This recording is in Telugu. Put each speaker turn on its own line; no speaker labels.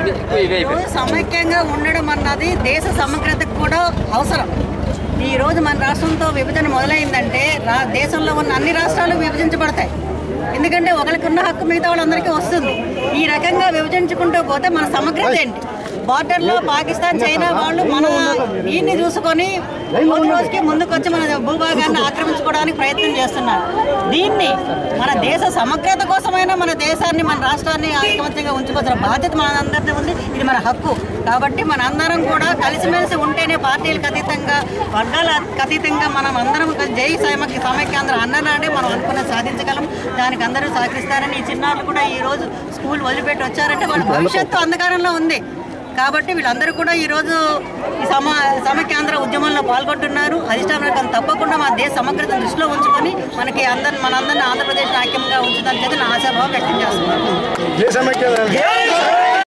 ఎక్కువ ఇవే అయిపోయాయి.
ఈరోజు సమైక్యంగా ఉండడం అన్నది దేశ సమగ్రతకు కూడా అవసరం ఈ రోజు మన రాష్ట్రంతో విభజన మొదలైందంటే రా దేశంలో ఉన్న అన్ని రాష్ట్రాలు విభజించబడతాయి ఎందుకంటే ఒకరికి ఉన్న హక్కు మిగతా వాళ్ళందరికీ వస్తుంది ఈ రకంగా విభజించుకుంటూ పోతే మన సమగ్రత ఏంటి బార్డర్లో పాకిస్తాన్ చైనా వాళ్ళు మన దీన్ని చూసుకొని రోజు రోజుకి ముందుకొచ్చి మన భూభాగాన్ని ఆక్రమించుకోవడానికి ప్రయత్నం చేస్తున్నారు దీన్ని మన దేశ సమగ్రత కోసమైనా మన దేశాన్ని మన రాష్ట్రాన్ని ఐకమత్యంగా ఉంచుకోవాల్సిన బాధ్యత మనందరిది ఉంది ఇది మన హక్కు కాబట్టి మన అందరం కూడా కలిసిమెలిసి ఉంటేనే పార్టీలకు అతీతంగా వర్గాల అతీతంగా మనం అందరం కలిసి జై సమైక్య సమైక్యాంధ్ర అన్ననాడే మనం అనుకున్నది సాధించగలం దానికి అందరూ సహకరిస్తారని ఈ చిన్నారులు కూడా ఈ రోజు స్కూల్ వదిలిపెట్టి వచ్చారంటే వాళ్ళ భవిష్యత్తు అంధకారంలో ఉంది కాబట్టి వీళ్ళందరూ కూడా ఈరోజు ఈ సమ సమైక్యాంధ్ర ఉద్యమంలో పాల్గొంటున్నారు అధిష్టాన వర్గం తప్పకుండా మా దేశ సమగ్రత దృష్టిలో ఉంచుకొని మనకి అందరిని మనందరిని ఆంధ్రప్రదేశ్ ఐక్యంగా ఉంచుదని చెప్పి నా ఆశాభావం వ్యక్తం చేస్తున్నాను
ఏ సమైక్య